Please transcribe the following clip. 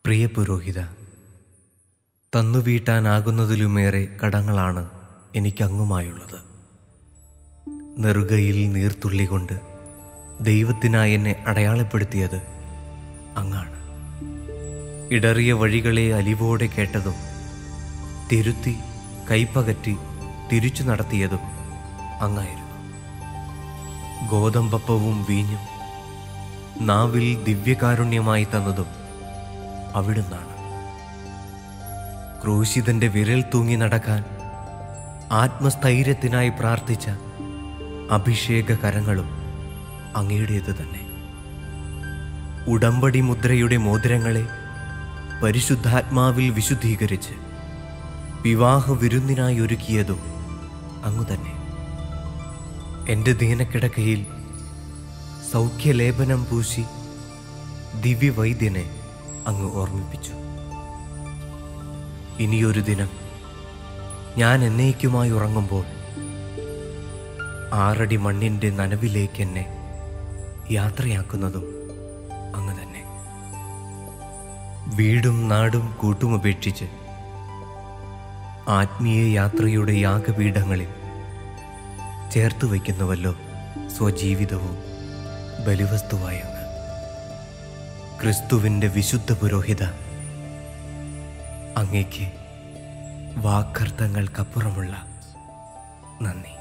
പ്രിയ പുരോഹിത തന്നുവീട്ടാനാകുന്നതിലുമേറെ കടങ്ങളാണ് എനിക്കങ്ങുമായുള്ളത് നെറുകയിൽ നീർത്തുള്ളി കൊണ്ട് ദൈവത്തിനായി എന്നെ അടയാളപ്പെടുത്തിയത് അങ്ങാണ് ഇടറിയ വഴികളെ അലിവോടെ കേട്ടതും തിരുത്തി കൈപ്പകറ്റി തിരിച്ചു നടത്തിയതും അങ്ങായിരുന്നു ഗോതമ്പപ്പവും വീഞ്ഞും നാവിൽ ദിവ്യകാരുണ്യമായി തന്നതും അവിടുന്നാണ് ക്രൂശിതന്റെ വിരൽ തൂങ്ങി നടക്കാൻ ആത്മസ്ഥൈര്യത്തിനായി പ്രാർത്ഥിച്ച അഭിഷേക കരങ്ങളും അങ്ങയുടേത് തന്നെ ഉടമ്പടി മുദ്രയുടെ മോതിരങ്ങളെ പരിശുദ്ധാത്മാവിൽ വിശുദ്ധീകരിച്ച് വിവാഹ വിരുന്നിനായി ഒരുക്കിയതും അങ്ങു തന്നെ എൻ്റെ ദീനക്കിടക്കയിൽ സൗഖ്യലേപനം പൂശി ദിവ്യവൈദ്യനെ അങ്ങ് ഓർമ്മിപ്പിച്ചു ഇനിയൊരു ദിനം ഞാൻ എന്നേക്കുമായി ഉറങ്ങുമ്പോൾ ആറടി മണ്ണിൻ്റെ നനവിലേക്ക് എന്നെ യാത്രയാക്കുന്നതും അങ്ങ് തന്നെ വീടും നാടും കൂട്ടുമുപേക്ഷിച്ച് ആത്മീയ യാത്രയുടെ യാഗപീഠങ്ങളിൽ ചേർത്ത് വയ്ക്കുന്നുവല്ലോ സ്വജീവിതവും ബലിവസ്തുവായ അങ്ങ് ക്രിസ്തുവിൻ്റെ വിശുദ്ധ പുരോഹിത അങ്ങേക്ക് വാക്കർത്ഥങ്ങൾക്കപ്പുറമുള്ള നന്ദി